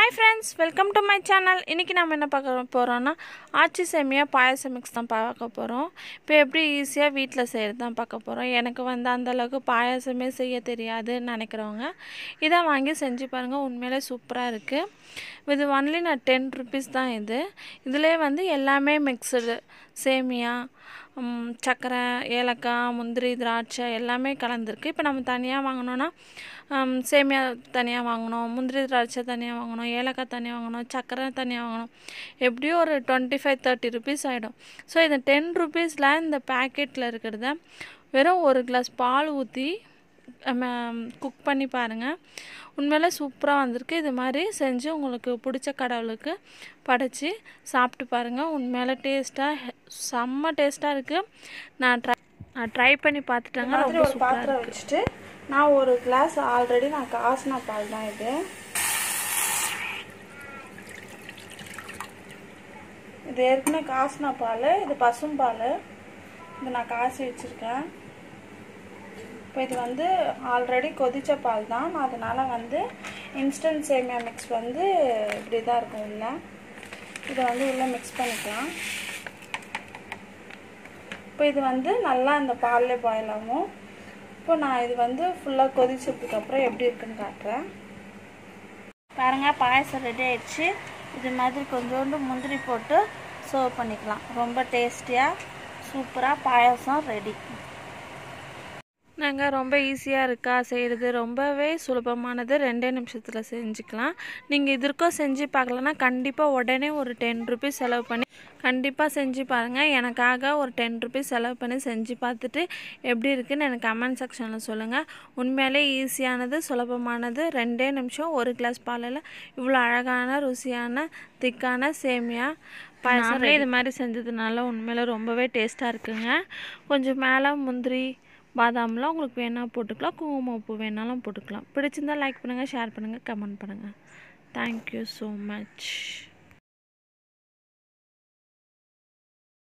hi friends welcome to my channel இன்றைக்கி நம்ம என்ன பார்க்க போகிறோன்னா ஆச்சி சேமியா பாயசம் மிக்ஸ் தான் பார்க்க போகிறோம் இப்போ எப்படி ஈஸியாக வீட்டில் செய்கிறது தான் பார்க்க போகிறோம் எனக்கு வந்து அந்தளவுக்கு பாயாசமே செய்ய தெரியாதுன்னு நினைக்கிறவங்க இதை வாங்கி செஞ்சு பாருங்கள் உண்மையிலே சூப்பராக இருக்குது இது ஒன்லி நான் டென் ருபீஸ் தான் இது இதிலே வந்து எல்லாமே மிக்சடு சேமியா ம், சர்க்கரை ஏலக்காய் முந்திரி திராட்சை எல்லாமே கலந்துருக்கு இப்போ நம்ம தனியாக வாங்கினோன்னா ம், சேமியா தனியாக வாங்கணும் முந்திரி திராட்சை தனியாக வாங்கணும் ஏலக்காய் தனியாக வாங்கணும் சர்க்கரை தனியாக வாங்கணும் எப்படியும் ஒரு டுவெண்ட்டி ஃபைவ் தேர்ட்டி ருபீஸ் ஆகிடும் ஸோ இந்த டென் ருபீஸில் இந்த பேக்கெட்டில் இருக்கிறத வெறும் ஒரு கிளாஸ் பால் ஊற்றி குக் பண்ணி பாருங்கள் உண்மையிலே சூப்பராக வந்திருக்கு இது மாதிரி செஞ்சு உங்களுக்கு பிடிச்ச கடவுளுக்கு படைச்சி சாப்பிட்டு பாருங்கள் உண்மையிலே டேஸ்ட்டாக செம்ம டேஸ்ட்டாக இருக்குது நான் ட்ரை நான் ட்ரை பண்ணி பார்த்துட்டேங்க ரொம்ப ஒரு பாத்திரம் வச்சுட்டு நான் ஒரு கிளாஸ் ஆல்ரெடி நான் காசின பால் தான் இது இது ஏற்கனவே காசின பால் இது பசும் பால் இது நான் காசி வச்சுருக்கேன் இப்போ இது வந்து ஆல்ரெடி கொதிச்ச பால் தான் நான் அதனால் வந்து இன்ஸ்டன்ட் சேமியா மிக்ஸ் வந்து இப்படி தான் இருக்கும் உள்ள இதை வந்து உள்ளே மிக்ஸ் பண்ணிக்கலாம் இப்போ இது வந்து நல்லா இந்த பாலில் பாயில் ஆகும் இப்போ நான் இது வந்து ஃபுல்லாக கொதிச்சதுக்கப்புறம் எப்படி இருக்குன்னு காட்டுறேன் பாருங்க பாயசம் ரெடி ஆயிடுச்சு இது மாதிரி கொஞ்சோண்டு முந்திரி போட்டு சர்வ் பண்ணிக்கலாம் ரொம்ப டேஸ்டியாக சூப்பராக பாயசம் ரெடி நாங்கள் ரொம்ப ஈஸியாக இருக்கா செய்கிறது ரொம்பவே சுலபமானது ரெண்டே நிமிஷத்தில் செஞ்சுக்கலாம் நீங்கள் இதற்கும் செஞ்சு பார்க்கலன்னா கண்டிப்பாக உடனே ஒரு டென் ருபீஸ் செலவு பண்ணி கண்டிப்பாக செஞ்சு பாருங்கள் எனக்காக ஒரு டென் ருபீஸ் செலவு பண்ணி செஞ்சு பார்த்துட்டு எப்படி இருக்குன்னு எனக்கு கமெண்ட் செக்ஷனில் சொல்லுங்கள் உண்மையிலே ஈஸியானது சுலபமானது ரெண்டே நிமிஷம் ஒரு கிளாஸ் பாலில் இவ்வளோ அழகான ருசியான திக்கான சேமியா பாயசம் இது மாதிரி செஞ்சதுனால உண்மையில ரொம்பவே டேஸ்ட்டாக இருக்குங்க கொஞ்சம் மேலே முந்திரி பாதாம்லாம் உங்களுக்கு வேணால் போட்டுக்கலாம் குங்குமப்பூ வேணாலும் போட்டுக்கலாம் பிடிச்சிருந்தா லைக் பண்ணுங்கள் ஷேர் பண்ணுங்கள் கமெண்ட் பண்ணுங்கள் தேங்க்யூ ஸோ மச்